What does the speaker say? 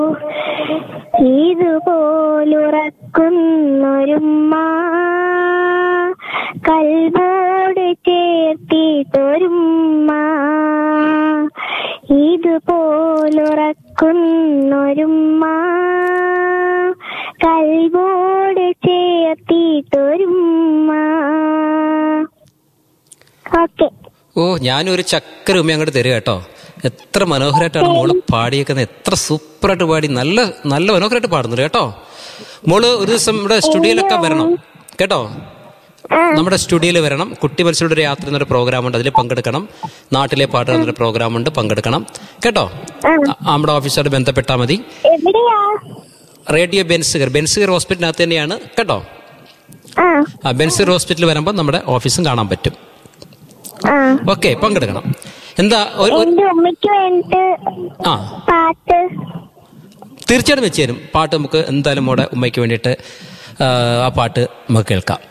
ഇതുപോലുറക്കുന്നൊരുമ്മ കൽവോട് ചേർത്തിട്ടൊരുമ്മ ഇതുപോലുറക്കുന്നൊരുമ്മ കൽവോട് ചേർത്തിട്ടൊരുമ്മ okay ഓ ഞാനൊരു ചക്കര ഉമ്മ അങ്ങോട്ട് തരിക കേട്ടോ എത്ര മനോഹരമായിട്ടാണ് മോള് പാടിയേക്കുന്നത് എത്ര സൂപ്പറായിട്ട് പാടി നല്ല നല്ല മനോഹരമായിട്ട് പാടുന്നുണ്ട് കേട്ടോ മോള് ഒരു ദിവസം ഇവിടെ സ്റ്റുഡിയോയിലൊക്കെ വരണം കേട്ടോ നമ്മുടെ സ്റ്റുഡിയോയിൽ വരണം കുട്ടി മത്സരയുടെ ഒരു യാത്ര എന്നൊരു പ്രോഗ്രാം ഉണ്ട് അതിൽ പങ്കെടുക്കണം നാട്ടിലെ പാട്ട് എന്നൊരു പ്രോഗ്രാം ഉണ്ട് പങ്കെടുക്കണം കേട്ടോ ആ, നമ്മുടെ ഓഫീസോട് ബന്ധപ്പെട്ടാൽ മതി എവിടെയാ റേഡിയോ ബെൻസുകർ ബെൻസുകർ ഹോസ്പിറ്റലിനകത്ത് തന്നെയാണ് കേട്ടോ ആ ആ ബെൻസുകർ ഹോസ്പിറ്റലിൽ വരുമ്പോൾ നമ്മുടെ ഓഫീസും കാണാൻ പറ്റും ആ ഓക്കെ പങ്കെടുക്കണം എന്താ ഒരു- ഒരു- എന്റെ ഉമ്മയ്ക്ക് വേണ്ടിട്ട് ആ പാട്ട് തീർച്ചയായിട്ടും വെച്ച് തരും പാട്ട് നമുക്ക് എന്തായാലും മോടെ ഉമ്മയ്ക്ക് വേണ്ടിയിട്ട് ആ, ആ പാട്ട് നമുക്ക് കേൾക്കാം